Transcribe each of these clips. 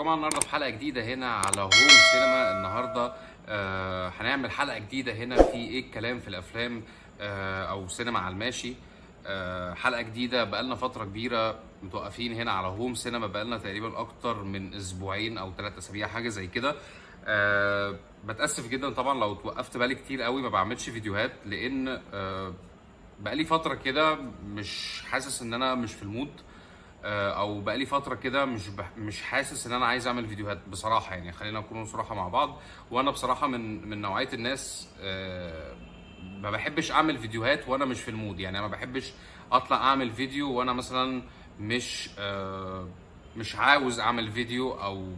طبعا النهارده في حلقه جديده هنا على هوم سينما النهارده آه هنعمل حلقه جديده هنا في ايه الكلام في الافلام آه او سينما على الماشي آه حلقه جديده بقالنا فتره كبيره متوقفين هنا على هوم سينما بقالنا تقريبا اكتر من اسبوعين او ثلاث اسابيع حاجه زي كده آه بتاسف جدا طبعا لو توقفت بالي كتير قوي ما بعملش فيديوهات لان آه بقالي فتره كده مش حاسس ان انا مش في المود آه، او بقالي فتره كده مش بح مش حاسس ان انا عايز اعمل فيديوهات بصراحه يعني خلينا نكون صراحه مع بعض وانا بصراحه من من نوعيه الناس آه، ما بحبش اعمل فيديوهات وانا مش في المود يعني انا ما بحبش اطلع اعمل فيديو وانا مثلا مش آه، مش عاوز اعمل فيديو او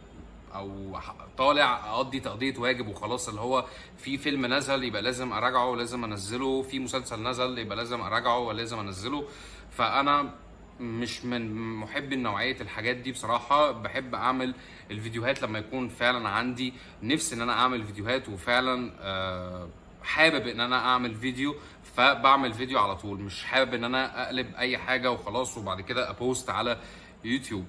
او ح- طالع اقضي تقضيه واجب وخلاص اللي هو في فيلم نزل يبقى لازم اراجعه ولازم انزله في مسلسل نزل يبقى لازم اراجعه ولازم انزله فانا مش من محبي نوعيه الحاجات دي بصراحه بحب اعمل الفيديوهات لما يكون فعلا عندي نفس ان انا اعمل فيديوهات وفعلا آه، حابب ان انا اعمل فيديو فبعمل فيديو على طول مش حابب ان انا اقلب اي حاجه وخلاص وبعد كده ابوست على يوتيوب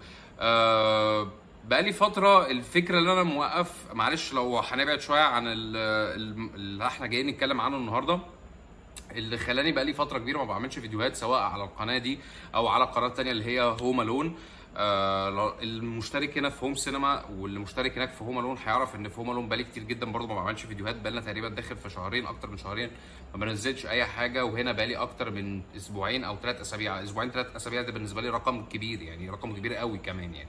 آه بقالي فترة الفكرة اللي أنا موقف معلش لو هنبعد شوية عن ال- ال- اللي احنا جايين نتكلم عنه النهاردة اللي خلاني بقالي فتره كبيره ما بعملش فيديوهات سواء على القناه دي او على القناه التانية اللي هي هوم الون آه لو- المشترك هنا في هوم سينما واللي مشترك هناك في هوم الون هيعرف ان في هوم الون بقالي كتير جدا برضه ما بعملش فيديوهات بقالنا تقريبا داخل في شهرين اكتر من شهرين ما بنزلش اي حاجه وهنا بقالي اكتر من اسبوعين او ثلاث اسابيع اسبوعين ثلاث اسابيع ده بالنسبه لي رقم كبير يعني رقم كبير قوي كمان يعني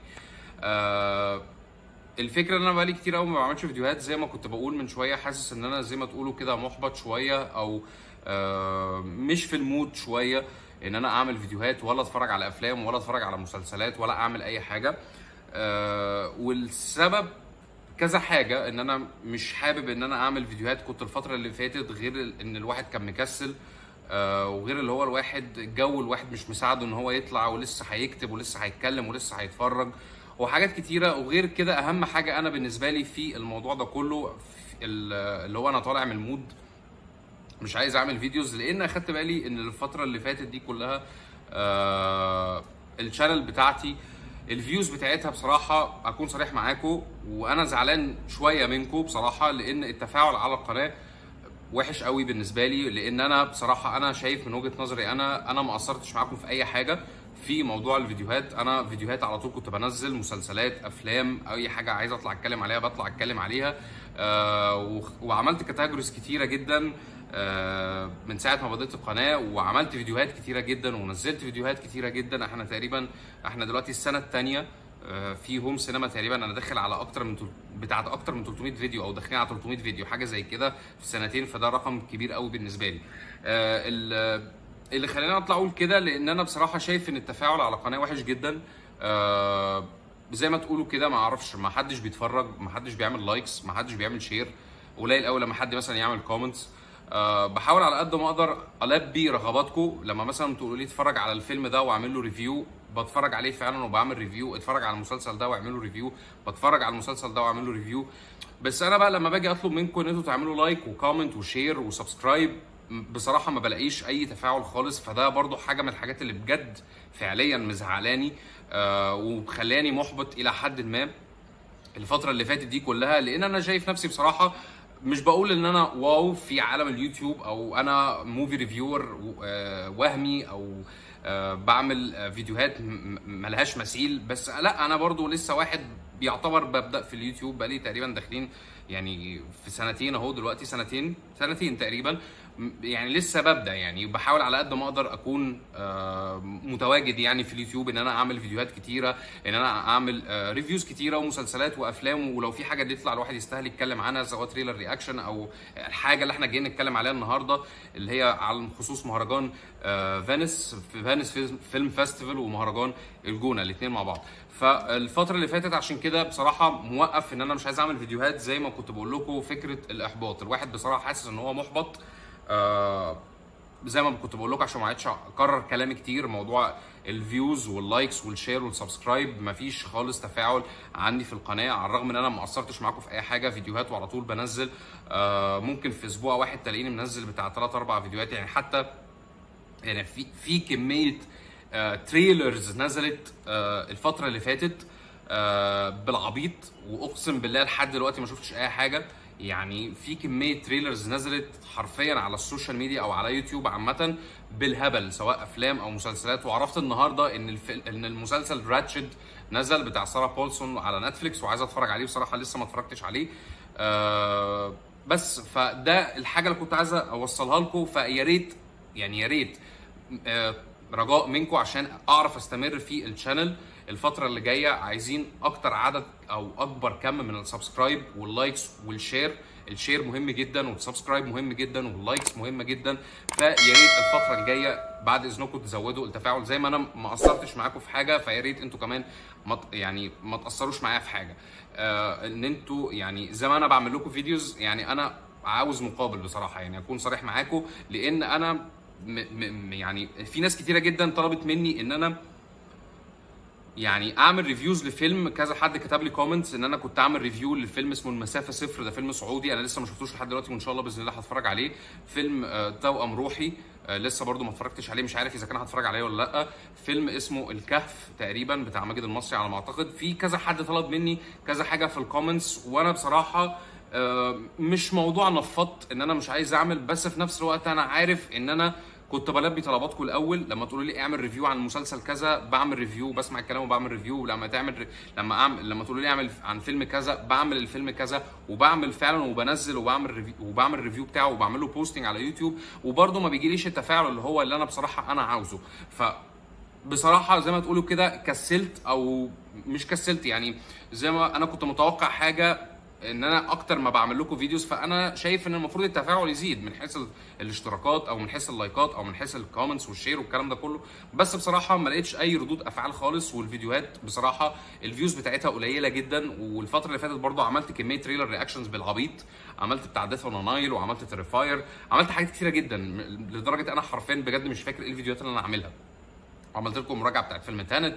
آه الفكره ان انا بقالي كتير قوي ما بعملش فيديوهات زي ما كنت بقول من شويه حاسس ان انا زي ما تقولوا كده محبط شويه او آه، مش في المود شويه ان انا اعمل فيديوهات ولا اتفرج على افلام ولا اتفرج على مسلسلات ولا اعمل اي حاجه آه، والسبب كذا حاجه ان انا مش حابب ان انا اعمل فيديوهات كنت الفتره اللي فاتت غير ال- ان الواحد كان مكسل آه، وغير اللي هو الواحد الجو الواحد مش مساعده ان هو يطلع ولسه هيكتب ولسه هيتكلم ولسه هيتفرج وحاجات كتيره وغير كده اهم حاجه انا بالنسبه لي في الموضوع ده كله في ال- اللي هو انا طالع من المود مش عايز اعمل فيديوز لان اخدت بالي ان الفتره اللي فاتت دي كلها آه الشانل بتاعتي الفيوز بتاعتها بصراحه اكون صريح معاكم وانا زعلان شويه منكم بصراحه لان التفاعل على القناه وحش قوي بالنسبه لي لان انا بصراحه انا شايف من وجهه نظري انا انا ما قصرتش معاكم في اي حاجه في موضوع الفيديوهات انا فيديوهات على طول كنت بنزل مسلسلات افلام اي حاجه عايز اطلع اتكلم عليها بطلع اتكلم عليها آه وخ- وعملت كاتيجوريز كتيره جدا آه من ساعه ما بدات القناه وعملت فيديوهات كتيره جدا ونزلت فيديوهات كتيره جدا احنا تقريبا احنا دلوقتي السنه الثانيه في هوم سينما تقريبا انا داخل على اكتر من تل- بتاعت اكتر من 300 فيديو او داخلين على 300 فيديو حاجه زي كده في سنتين فده رقم كبير قوي بالنسبه لي آه، ال- اللي خلاني اطلع اقول كده لان انا بصراحه شايف ان التفاعل على القناه وحش جدا آه، زي ما تقولوا كده ما اعرفش ما حدش بيتفرج ما حدش بيعمل لايكس ما حدش بيعمل شير قليل قوي لما حد مثلا يعمل كومنتس أه بحاول على قد ما اقدر البي رغباتكم لما مثلا تقولوا لي اتفرج على الفيلم ده واعمل له ريفيو بتفرج عليه فعلا وبعمل ريفيو اتفرج على المسلسل ده واعمل له ريفيو بتفرج على المسلسل ده واعمل له ريفيو بس انا بقى لما باجي اطلب منكم ان انتوا تعملوا لايك وكومنت وشير وسبسكرايب م- بصراحه ما بلاقيش اي تفاعل خالص فده برضو حاجه من الحاجات اللي بجد فعليا مزعلاني أه ومخلاني محبط الى حد ما الفتره اللي فاتت دي كلها لان انا شايف نفسي بصراحه مش بقول ان انا واو في عالم اليوتيوب او انا موفي ريفيور وهمي او آه، بعمل آه، فيديوهات م- م- ملهاش مثيل بس لا انا برضو لسه واحد بيعتبر ببدا في اليوتيوب بقالي تقريبا داخلين يعني في سنتين اهو دلوقتي سنتين سنتين تقريبا م- يعني لسه ببدا يعني بحاول على قد ما اقدر اكون آه، متواجد يعني في اليوتيوب ان انا اعمل فيديوهات كتيره ان انا اعمل آه، ريفيوز كتيره ومسلسلات وافلام ولو في حاجه يطلع الواحد يستاهل يتكلم عنها سواء تريلر رياكشن او الحاجه اللي احنا جايين نتكلم عليها النهارده اللي هي على خصوص مهرجان آه، فينيس في فينيس فيلم- فيلم فيستيفال ومهرجان الجونه الاثنين مع بعض فالفتره اللي فاتت عشان كده بصراحه موقف ان انا مش عايز اعمل فيديوهات زي ما كنت بقول لكم فكره الاحباط الواحد بصراحه حاسس ان هو محبط آه زي ما كنت بقول لكم عشان ما عادش اكرر كلامي كتير موضوع الفيوز واللايكس والشير والسبسكرايب مفيش خالص تفاعل عندي في القناه على الرغم ان انا ما قصرتش معاكم في اي حاجه فيديوهات وعلى طول بنزل آه ممكن في اسبوع واحد تلاقيني منزل بتاع 3 4 فيديوهات يعني حتى يعني في في كميه آه تريلرز نزلت آه الفتره اللي فاتت آه بالعبيط واقسم بالله لحد دلوقتي ما شفتش اي حاجه يعني في كميه تريلرز نزلت حرفيا على السوشيال ميديا او على يوتيوب عامه بالهبل سواء افلام او مسلسلات وعرفت النهارده ان الفيلم ان المسلسل راتشد نزل بتاع ساره بولسون على نتفليكس وعايز اتفرج عليه بصراحه لسه ما اتفرجتش عليه آه بس فده الحاجه اللي كنت عايز اوصلها لكم فيا ريت يعني يا ريت آه رجاء منكم عشان اعرف استمر في الشانل الفترة اللي جاية عايزين أكتر عدد أو أكبر كم من السبسكرايب واللايكس والشير الشير مهم جدا والسبسكرايب مهم جدا واللايكس مهمة جدا فيا ريت الفترة الجاية بعد إذنكم تزودوا التفاعل زي ما أنا ما قصرتش معاكم في حاجة فيا ريت أنتوا كمان ما ت- يعني ما تأثروش معايا في حاجة آه إن أنتوا يعني زي ما أنا بعمل لكم فيديوز يعني أنا عاوز مقابل بصراحة يعني أكون صريح معاكم لأن أنا م م يعني في ناس كتيرة جدا طلبت مني إن أنا يعني اعمل ريفيوز لفيلم كذا حد كتب لي كومنتس ان انا كنت اعمل ريفيو لفيلم اسمه المسافه صفر ده فيلم سعودي انا لسه ما شفتوش لحد دلوقتي وان شاء الله باذن الله هتفرج عليه فيلم آه، توأم روحي آه، لسه برضو ما اتفرجتش عليه مش عارف اذا كان هتفرج عليه ولا لا فيلم اسمه الكهف تقريبا بتاع ماجد المصري على ما اعتقد في كذا حد طلب مني كذا حاجه في الكومنتس وانا بصراحه آه، مش موضوع نفضت ان انا مش عايز اعمل بس في نفس الوقت انا عارف ان انا كنت بلبي طلباتكم الاول لما تقولوا لي اعمل ريفيو عن مسلسل كذا بعمل ريفيو بسمع الكلام وبعمل ريفيو لما تعمل لما اعمل لما تقولوا لي اعمل عن فيلم كذا بعمل الفيلم كذا وبعمل فعلا وبنزل وبعمل ريفيو وبعمل ريفيو بتاعه وبعمل له بوستنج على يوتيوب وبرده ما بيجيليش التفاعل اللي هو اللي انا بصراحه انا عاوزه ف بصراحه زي ما تقولوا كده كسلت او مش كسلت يعني زي ما انا كنت متوقع حاجه ان انا اكتر ما بعمل لكم فيديوز فانا شايف ان المفروض التفاعل يزيد من حيث ال- الاشتراكات او من حيث اللايكات او من حيث الكومنتس والشير والكلام ده كله بس بصراحه ما لقيتش اي ردود افعال خالص والفيديوهات بصراحه الفيوز بتاعتها قليله جدا والفتره اللي فاتت برضو عملت كميه تريلر رياكشنز بالعبيط عملت بتاع ديث اون نايل وعملت تريفاير عملت حاجات كتيره جدا م- لدرجه انا حرفيا بجد مش فاكر ايه الفيديوهات اللي انا عاملها عملت لكم مراجعه بتاعت فيلم تانت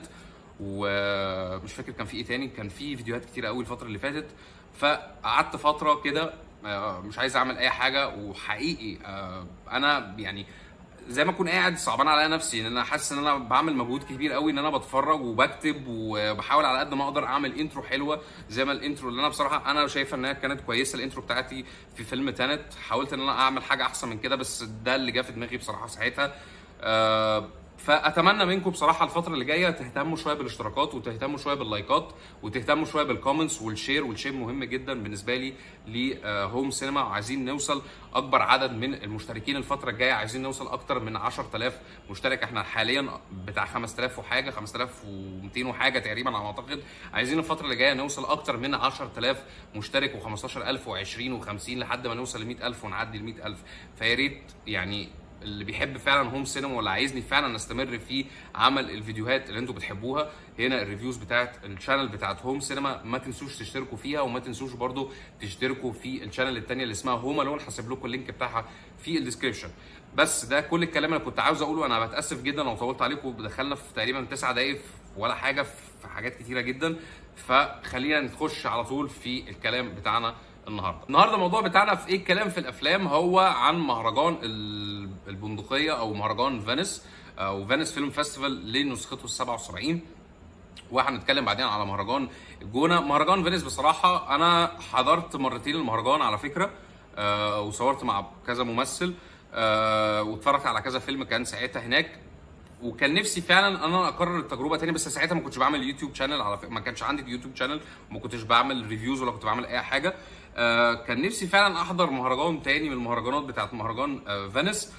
ومش فاكر كان في ايه تاني كان في فيديوهات كتير قوي الفتره اللي فاتت فقعدت فتره كده آه، مش عايز اعمل اي حاجه وحقيقي آه، انا يعني زي ما اكون قاعد صعبان عليا نفسي ان انا حاسس ان انا بعمل مجهود كبير قوي ان انا بتفرج وبكتب وبحاول على قد ما اقدر اعمل انترو حلوه زي ما الانترو اللي انا بصراحه انا شايفه انها كانت كويسه الانترو بتاعتي في فيلم تانت حاولت ان انا اعمل حاجه احسن من كده بس ده اللي جه في دماغي بصراحه ساعتها آه، فاتمنى منكم بصراحه الفتره اللي جايه تهتموا شويه بالاشتراكات وتهتموا شويه باللايكات وتهتموا شويه بالكومنتس والشير والشير مهم جدا بالنسبه لي لهوم سينما وعايزين نوصل اكبر عدد من المشتركين الفتره الجايه عايزين نوصل اكتر من 10000 مشترك احنا حاليا بتاع 5000 وحاجه 5200 وحاجه تقريبا على ما اعتقد عايزين الفتره اللي جايه نوصل اكتر من 10000 مشترك و15000 و20 و50 لحد ما نوصل ل 100000 ونعدي ال 100000 فيا ريت يعني اللي بيحب فعلا هوم سينما ولا عايزني فعلا استمر في عمل الفيديوهات اللي انتوا بتحبوها هنا الريفيوز بتاعت الشانل بتاعت هوم سينما ما تنسوش تشتركوا فيها وما تنسوش برضو تشتركوا في الشانل التانية اللي اسمها هوم الون هسيب لكم اللينك بتاعها في الديسكربشن بس ده كل الكلام اللي كنت عاوز اقوله انا بتاسف جدا لو طولت عليكم دخلنا في تقريبا تسعة دقايق ولا حاجه في حاجات كتيره جدا فخلينا نخش على طول في الكلام بتاعنا النهارده النهارده الموضوع بتاعنا في ايه الكلام في الافلام هو عن مهرجان ال- البندقيه او مهرجان فينيس او فينيس فيلم فيستيفال لنسخته ال 77 وهنتكلم بعدين على مهرجان الجونه مهرجان فينيس بصراحه انا حضرت مرتين المهرجان على فكره آه وصورت مع كذا ممثل آه واتفرجت على كذا فيلم كان ساعتها هناك وكان نفسي فعلا ان انا اكرر التجربه تاني بس ساعتها ما كنتش بعمل يوتيوب شانل على فكره ما كانش عندي يوتيوب شانل وما كنتش بعمل ريفيوز ولا كنت بعمل اي حاجه آه كان نفسي فعلا احضر مهرجان تاني من المهرجانات بتاعت مهرجان آه فينيس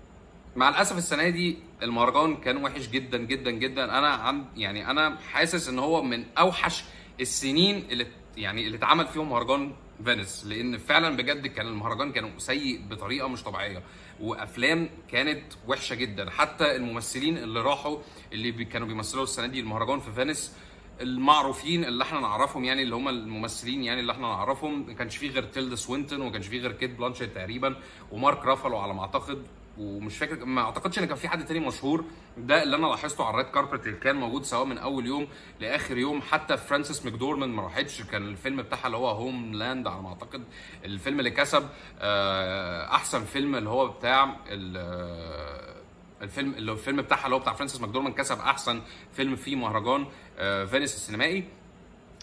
مع الاسف السنه دي المهرجان كان وحش جدا جدا جدا انا عن يعني انا حاسس ان هو من اوحش السنين اللي يعني اللي اتعمل فيهم مهرجان فينيس لان فعلا بجد كان المهرجان كان سيء بطريقه مش طبيعيه وافلام كانت وحشه جدا حتى الممثلين اللي راحوا اللي بي كانوا بيمثلوا السنه دي المهرجان في فينيس المعروفين اللي احنا نعرفهم يعني اللي هم الممثلين يعني اللي احنا نعرفهم ما كانش فيه غير تيلدا سوينتون وما كانش فيه غير كيت بلانشيت تقريبا ومارك رافالو على ما اعتقد ومش فاكر ما اعتقدش ان كان في حد تاني مشهور ده اللي انا لاحظته على الريد كاربت اللي كان موجود سواء من اول يوم لاخر يوم حتى فرانسيس ماكدورمان ما راحتش كان الفيلم بتاعها اللي هو هوم لاند على ما اعتقد الفيلم اللي كسب آه، احسن فيلم اللي هو بتاع ال- آه، الفيلم اللي هو الفيلم بتاعها اللي هو بتاع فرانسيس ماكدورمان كسب احسن فيلم في مهرجان آه، فينيس السينمائي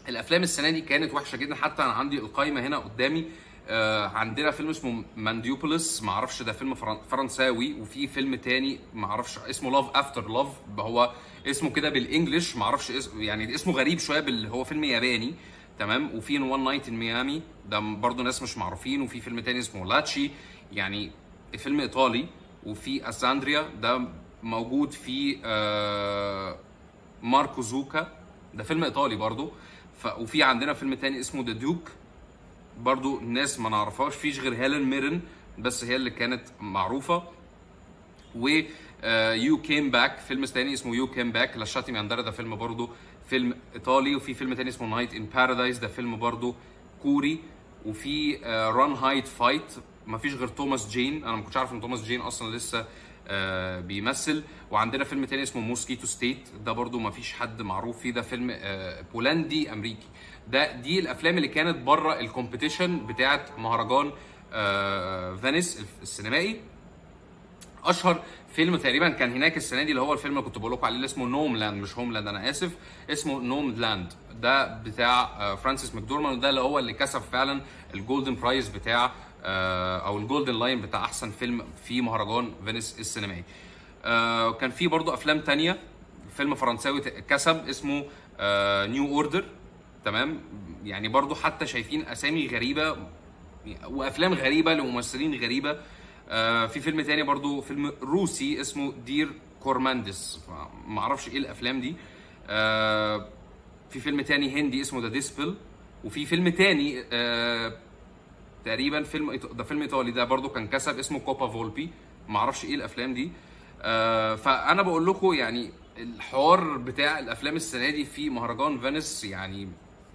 الافلام السنه دي كانت وحشه جدا حتى انا عندي القائمه هنا قدامي آه عندنا فيلم اسمه مانديوبوليس ما اعرفش ده فيلم فرن- فرنساوي وفي فيلم تاني ما اعرفش اسمه لاف افتر لاف هو اسمه كده بالانجلش ما اعرفش اسم يعني اسمه غريب شويه بال هو فيلم ياباني تمام وفي وان نايت ان ميامي ده برضه ناس مش معروفين وفي فيلم تاني اسمه لاتشي يعني فيلم ايطالي وفي اساندريا ده موجود في آه ماركو زوكا ده فيلم ايطالي برضو ف... وفي عندنا فيلم تاني اسمه ذا دوك برضو الناس ما نعرفهاش فيش غير هيلين ميرن بس هي اللي كانت معروفه و يو كيم باك فيلم تاني اسمه يو كيم باك لشاتي ماندارا ده فيلم برضو فيلم ايطالي وفي فيلم تاني اسمه نايت ان بارادايس ده فيلم برضو كوري وفي ران هايد فايت ما فيش غير توماس جين انا ما كنتش عارف ان توماس جين اصلا لسه آه، بيمثل وعندنا فيلم تاني اسمه موسكيتو ستيت ده برضو ما فيش حد معروف فيه ده فيلم آه، بولندي امريكي ده دي الافلام اللي كانت بره الكومبيتيشن بتاعت مهرجان آه، فينيس السينمائي اشهر فيلم تقريبا كان هناك السنه دي اللي هو الفيلم اللي كنت بقول لكم عليه اللي اسمه نوم لاند مش هوم لاند انا اسف اسمه نوم لاند ده بتاع آه، فرانسيس ماكدورمان وده اللي هو اللي كسب فعلا الجولدن برايز بتاع آه، او الجولدن لاين بتاع احسن فيلم في مهرجان فينيس السينمائي آه، كان في برضو افلام تانية فيلم فرنساوي كسب اسمه نيو اوردر تمام يعني برضو حتى شايفين اسامي غريبه وافلام غريبه لممثلين غريبه آه، في فيلم تاني برضو فيلم روسي اسمه دير كورماندس ما اعرفش ايه الافلام دي آه، في فيلم تاني هندي اسمه ذا ديسبل وفي فيلم تاني آه، تقريبا فيلم إيط- ده فيلم ايطالي ده برضو كان كسب اسمه كوبا فولبي ما اعرفش ايه الافلام دي آه، فانا بقول لكم يعني الحوار بتاع الافلام السنه دي في مهرجان فينيس يعني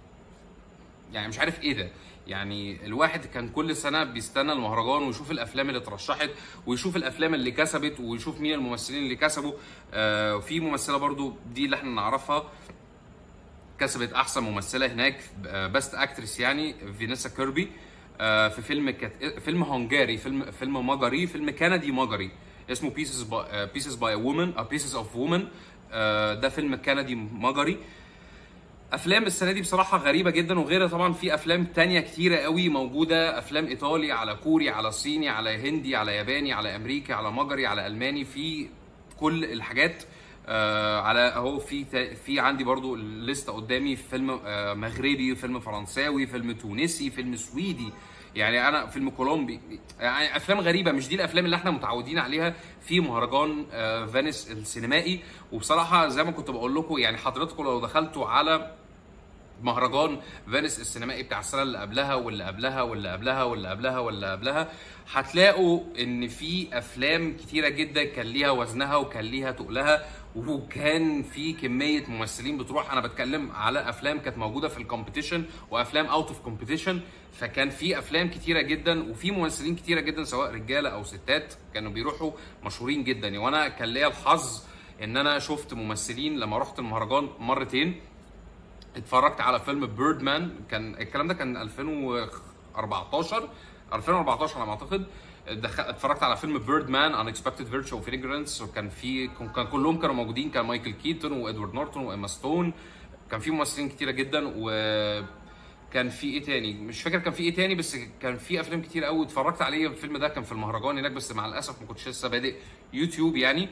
يعني مش عارف ايه ده يعني الواحد كان كل سنه بيستنى المهرجان ويشوف الافلام اللي اترشحت ويشوف الافلام اللي كسبت ويشوف مين الممثلين اللي كسبوا آه في ممثله برضو دي اللي احنا نعرفها كسبت احسن ممثله هناك بست اكترس يعني فينيسا كيربي آه، في فيلم كت... فيلم هنغاري فيلم فيلم مجري فيلم كندي مجري اسمه بيسز بيسز باي وومن او بيسز اوف وومن ده فيلم كندي مجري افلام السنه دي بصراحه غريبه جدا وغيرها طبعا في افلام تانية كتيره قوي موجوده افلام ايطالي على كوري على صيني على هندي على ياباني على امريكي على مجري على الماني في كل الحاجات آه على اهو في تا- في عندي برضو الليسته قدامي فيلم آه مغربي فيلم فرنساوي فيلم تونسي فيلم سويدي يعني انا فيلم كولومبي يعني افلام غريبه مش دي الافلام اللي احنا متعودين عليها في مهرجان آه فينيس السينمائي وبصراحه زي ما كنت بقول لكم يعني حضراتكم لو دخلتوا على مهرجان فينيس السينمائي بتاع السنه اللي قبلها واللي قبلها واللي قبلها واللي قبلها واللي قبلها هتلاقوا ان في افلام كتيره جدا كان ليها وزنها وكان ليها تقلها وكان في كميه ممثلين بتروح انا بتكلم على افلام كانت موجوده في الكومبيتيشن وافلام اوت اوف كومبيتيشن فكان في افلام كتيره جدا وفي ممثلين كتيره جدا سواء رجاله او ستات كانوا بيروحوا مشهورين جدا وانا كان ليا الحظ ان انا شفت ممثلين لما رحت المهرجان مرتين اتفرجت على فيلم بيردمان كان الكلام ده كان 2014 2014 على ما اعتقد دخل... اتفرجت على فيلم بيردمان انكسبكتد فيرتشو فيجرنس وكان في كان كلهم كانوا موجودين كان مايكل كيتون وادوارد نورتون وايما ستون كان في ممثلين كتيره جدا و كان في ايه تاني مش فاكر كان في ايه تاني بس كان في افلام كتير قوي اتفرجت عليه الفيلم ده كان في المهرجان هناك بس مع الاسف ما كنتش لسه بادئ يوتيوب يعني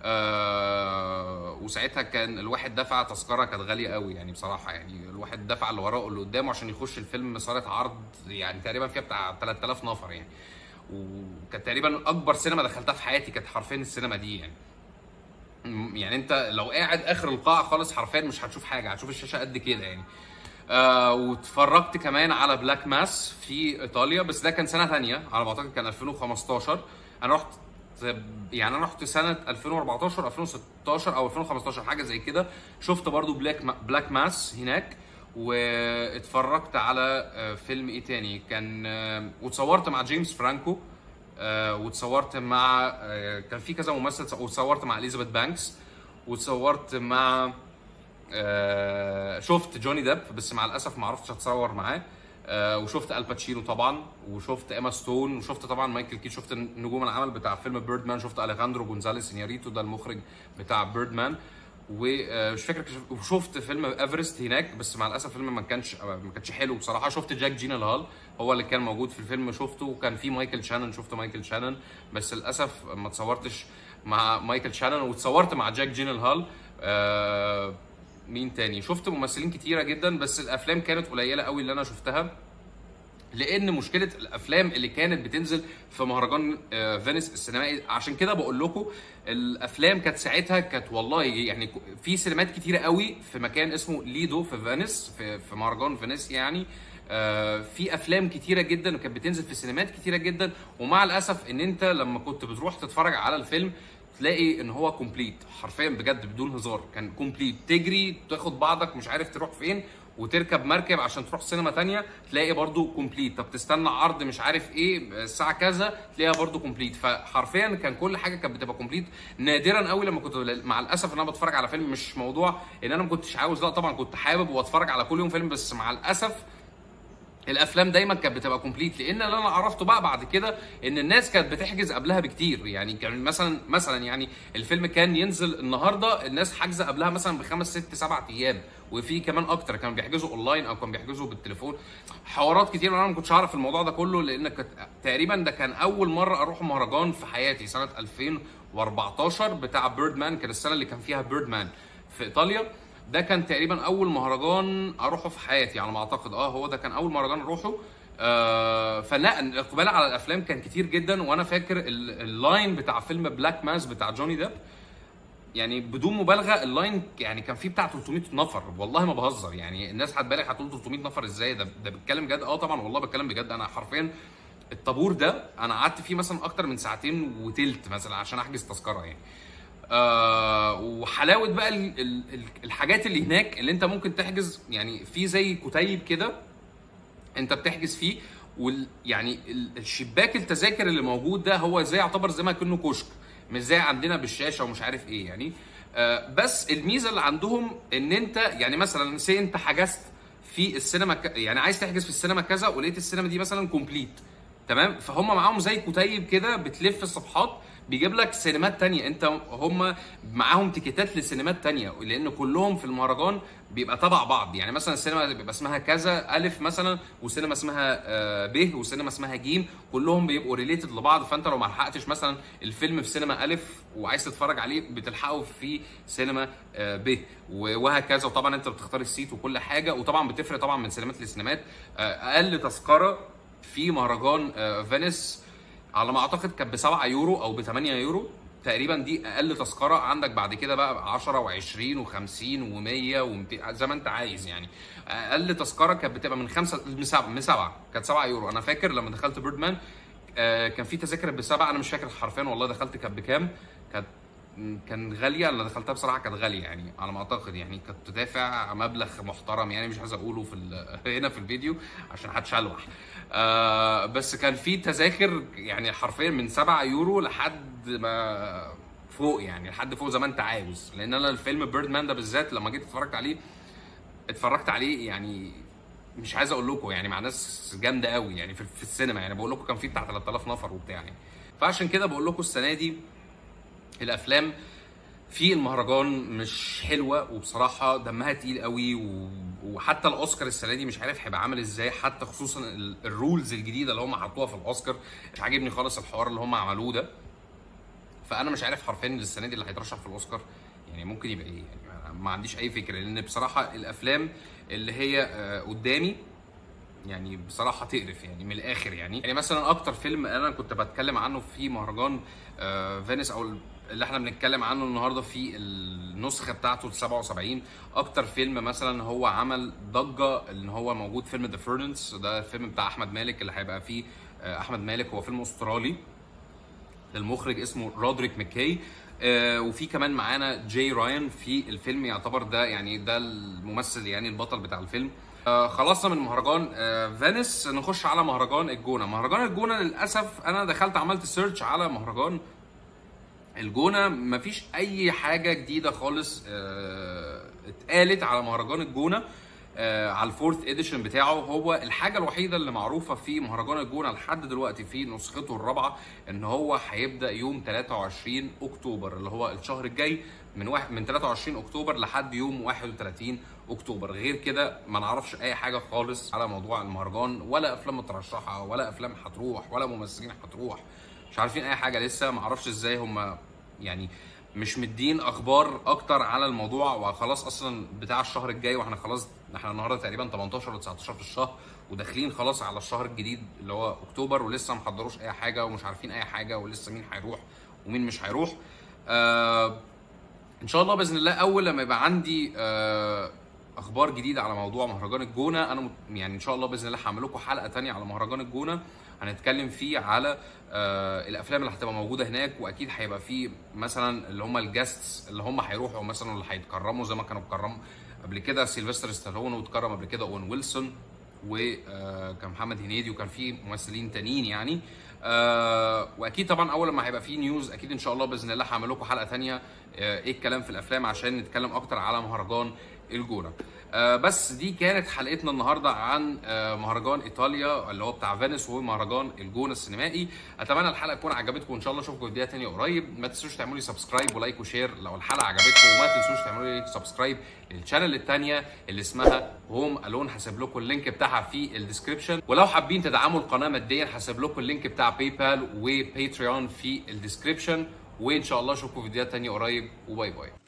آه وساعتها كان الواحد دفع تذكره كانت غاليه قوي يعني بصراحه يعني الواحد دفع اللي وراه واللي قدامه عشان يخش الفيلم صارت عرض يعني تقريبا فيها بتاع 3000 نفر يعني وكانت تقريبا اكبر سينما دخلتها في حياتي كانت حرفيا السينما دي يعني م- يعني انت لو قاعد اخر القاعه خالص حرفيا مش هتشوف حاجه هتشوف الشاشه قد كده يعني آه واتفرجت كمان على بلاك ماس في ايطاليا بس ده كان سنه ثانيه على ما اعتقد كان 2015 انا رحت يعني انا رحت سنه 2014 2016 او 2015 حاجه زي كده شفت برضو بلاك ما بلاك ماس هناك واتفرجت على آه، فيلم ايه تاني كان آه، واتصورت مع جيمس فرانكو آه، واتصورت مع آه، كان في كذا ممثل واتصورت مع اليزابيث بانكس واتصورت مع آه، شفت جوني ديب بس مع الاسف ما عرفتش اتصور معاه آه، وشفت الباتشينو طبعا وشفت ايما ستون وشفت طبعا مايكل كيت شفت نجوم العمل بتاع فيلم بيردمان شفت اليخاندرو جونزاليس سينياريتو ده المخرج بتاع بيردمان ومش فاكر وشفت فيلم ايفرست هناك بس مع الاسف الفيلم ما كانش ما كانش حلو بصراحه شفت جاك جينال هال هو اللي كان موجود في الفيلم شفته وكان في مايكل شانون شفت مايكل شانون بس للاسف ما اتصورتش مع مايكل شانون واتصورت مع جاك جينال هال آه مين تاني شفت ممثلين كتيره جدا بس الافلام كانت قليله قوي اللي انا شفتها لان مشكله الافلام اللي كانت بتنزل في مهرجان آه، فينيس السينمائي عشان كده بقول لكم الافلام كانت ساعتها كانت والله يعني ك- في سينمات كتيره قوي في مكان اسمه ليدو في فينيس في, في مهرجان فينيس يعني آه، في افلام كتيره جدا وكانت بتنزل في سينمات كتيره جدا ومع الاسف ان انت لما كنت بتروح تتفرج على الفيلم تلاقي ان هو كومبليت حرفيا بجد بدون هزار كان كومبليت تجري تاخد بعضك مش عارف تروح فين وتركب مركب عشان تروح سينما تانية تلاقي برضو كومبليت طب تستنى عرض مش عارف ايه الساعة كذا تلاقيها برضو كومبليت فحرفيا كان كل حاجة كانت بتبقى كومبليت نادرا قوي لما كنت مع الاسف ان انا بتفرج على فيلم مش موضوع ان انا ما كنتش عاوز لا طبعا كنت حابب واتفرج على كل يوم فيلم بس مع الاسف الافلام دايما كانت بتبقى كومبليت لان اللي انا عرفته بقى بعد كده ان الناس كانت بتحجز قبلها بكتير يعني كان مثلا مثلا يعني الفيلم كان ينزل النهارده الناس حاجزه قبلها مثلا بخمس ست سبع ايام وفي كمان اكتر كانوا بيحجزوا اونلاين او كانوا بيحجزوا بالتليفون حوارات كتير وانا ما كنتش اعرف الموضوع ده كله لان كانت تقريبا ده كان اول مره اروح مهرجان في حياتي سنه 2014 بتاع بيردمان كان السنه اللي كان فيها بيردمان في ايطاليا ده كان تقريبا اول مهرجان اروحه في حياتي على ما اعتقد اه هو ده كان اول مهرجان اروحه آه فلا الاقبال على الافلام كان كتير جدا وانا فاكر ال- اللاين بتاع فيلم بلاك ماس بتاع جوني ديب يعني بدون مبالغه اللاين يعني كان فيه بتاع 300 نفر والله ما بهزر يعني الناس هتبالغ هتقول 300 نفر ازاي ده ده بيتكلم جد اه طبعا والله بتكلم بجد انا حرفيا الطابور ده انا قعدت فيه مثلا اكتر من ساعتين وتلت مثلا عشان احجز تذكره يعني آه وحلاوه بقى ال- ال- ال- الحاجات اللي هناك اللي انت ممكن تحجز يعني في زي كتيب كده انت بتحجز فيه وال يعني ال- الشباك التذاكر اللي موجود ده هو زي يعتبر زي ما كانه كشك مش زي عندنا بالشاشه ومش عارف ايه يعني آه بس الميزه اللي عندهم ان انت يعني مثلا سي انت حجزت في السينما ك... يعني عايز تحجز في السينما كذا ولقيت السينما دي مثلا كومبليت تمام فهم معاهم زي كتيب كده بتلف الصفحات بيجيب لك سينمات تانية انت هم معاهم تيكيتات لسينمات تانية لان كلهم في المهرجان بيبقى تبع بعض يعني مثلا السينما بيبقى اسمها كذا الف مثلا وسينما اسمها آه، ب وسينما اسمها ج كلهم بيبقوا ريليتد لبعض فانت لو ما لحقتش مثلا الفيلم في سينما الف وعايز تتفرج عليه بتلحقه في سينما آه، ب و- وهكذا وطبعا انت بتختار السيت وكل حاجه وطبعا بتفرق طبعا من سينمات لسينمات آه، اقل تذكره في مهرجان آه، فينيس على ما اعتقد كانت ب 7 يورو او ب 8 يورو تقريبا دي اقل تذكره عندك بعد كده بقى 10 و20 و50 و100 و200 زي ما انت عايز يعني اقل تذكره كانت بتبقى من 5 من 7 من 7 كانت 7 يورو انا فاكر لما دخلت بيردمان آه، كان في تذاكر بسبعه انا مش فاكر حرفيا والله دخلت كانت بكام كانت م، كان غاليه انا دخلتها بصراحه كانت غاليه يعني على ما اعتقد يعني كنت دافع مبلغ محترم يعني مش عايز اقوله في ال- هنا في الفيديو عشان هتشلوح آه بس كان في تذاكر يعني حرفيا من 7 يورو لحد ما فوق يعني لحد فوق زي ما انت عاوز لان انا الفيلم بيرد مان ده بالذات لما جيت اتفرجت عليه اتفرجت عليه يعني مش عايز اقول لكم يعني مع ناس جامده قوي يعني في, في السينما يعني بقول لكم كان في بتاع 3000 نفر وبتاع يعني فعشان كده بقول لكم السنه دي الافلام في المهرجان مش حلوه وبصراحه دمها تقيل قوي و... وحتى الاوسكار السنه دي مش عارف هيبقى عامل ازاي حتى خصوصا ال- الرولز الجديده اللي هم حطوها في الاوسكار مش عاجبني خالص الحوار اللي هم عملوه ده فانا مش عارف حرفيا السنه دي اللي هيترشح في الاوسكار يعني ممكن يبقى ايه يعني ما- ما عنديش اي فكره لان بصراحه الافلام اللي هي آه، قدامي يعني بصراحه تقرف يعني من الاخر يعني يعني مثلا اكتر فيلم انا كنت بتكلم عنه في مهرجان آه، فينيس او اللي احنا بنتكلم عنه النهارده في النسخه بتاعته ال 77 اكتر فيلم مثلا هو عمل ضجه ان هو موجود فيلم ذا فيرنس ده الفيلم بتاع احمد مالك اللي هيبقى فيه آه، احمد مالك هو فيلم استرالي للمخرج اسمه رودريك ماكاي آه وفي كمان معانا جاي راين في الفيلم يعتبر ده يعني ده الممثل يعني البطل بتاع الفيلم آه خلصنا من مهرجان آه فينيس نخش على مهرجان الجونه مهرجان الجونه للاسف انا دخلت عملت سيرش على مهرجان الجونه مفيش اي حاجه جديده خالص آه اتقالت على مهرجان الجونه آه على الفورث اديشن بتاعه هو الحاجه الوحيده اللي معروفه في مهرجان الجونه لحد دلوقتي في نسخته الرابعه ان هو هيبدا يوم 23 اكتوبر اللي هو الشهر الجاي من واحد من 23 اكتوبر لحد يوم 31 اكتوبر غير كده ما نعرفش اي حاجه خالص على موضوع المهرجان ولا افلام مترشحه ولا افلام هتروح ولا ممثلين هتروح مش عارفين اي حاجه لسه ما اعرفش ازاي هم يعني مش مدين اخبار اكتر على الموضوع وخلاص اصلا بتاع الشهر الجاي واحنا خلاص احنا النهارده تقريبا 18 و 19 في الشهر وداخلين خلاص على الشهر الجديد اللي هو اكتوبر ولسه ما حضروش اي حاجه ومش عارفين اي حاجه ولسه مين هيروح ومين مش هيروح آه ان شاء الله باذن الله اول لما يبقى عندي آه اخبار جديده على موضوع مهرجان الجونه انا مت- يعني ان شاء الله باذن الله هعمل لكم حلقه تانية على مهرجان الجونه هنتكلم فيه على آه الافلام اللي هتبقى موجوده هناك واكيد هيبقى فيه مثلا اللي هم الجاستس اللي هم هيروحوا مثلا اللي هيتكرموا زي ما كانوا اتكرموا قبل كده سيلفستر ستالون واتكرم قبل كده اون ويلسون وكان محمد هنيدي وكان في ممثلين تانيين يعني آه واكيد طبعا اول لما هيبقى في نيوز اكيد ان شاء الله باذن الله هعمل لكم حلقه تانية آه ايه الكلام في الافلام عشان نتكلم اكتر على مهرجان الجونه آه بس دي كانت حلقتنا النهارده عن آه مهرجان ايطاليا اللي هو بتاع فينيس ومهرجان الجونه السينمائي اتمنى الحلقه تكون عجبتكم وان شاء الله اشوفكم في فيديو تاني قريب ما تنسوش تعملوا لي سبسكرايب ولايك وشير لو الحلقه عجبتكم وما تنسوش تعملوا لي سبسكرايب للشانل الثانيه اللي اسمها هوم الون هسيب لكم اللينك بتاعها في الديسكربشن ولو حابين تدعموا القناه ماديا هسيب لكم اللينك بتاع باي بال وباتريون في الديسكربشن وان شاء الله اشوفكم في فيديوهات تانية قريب وباي باي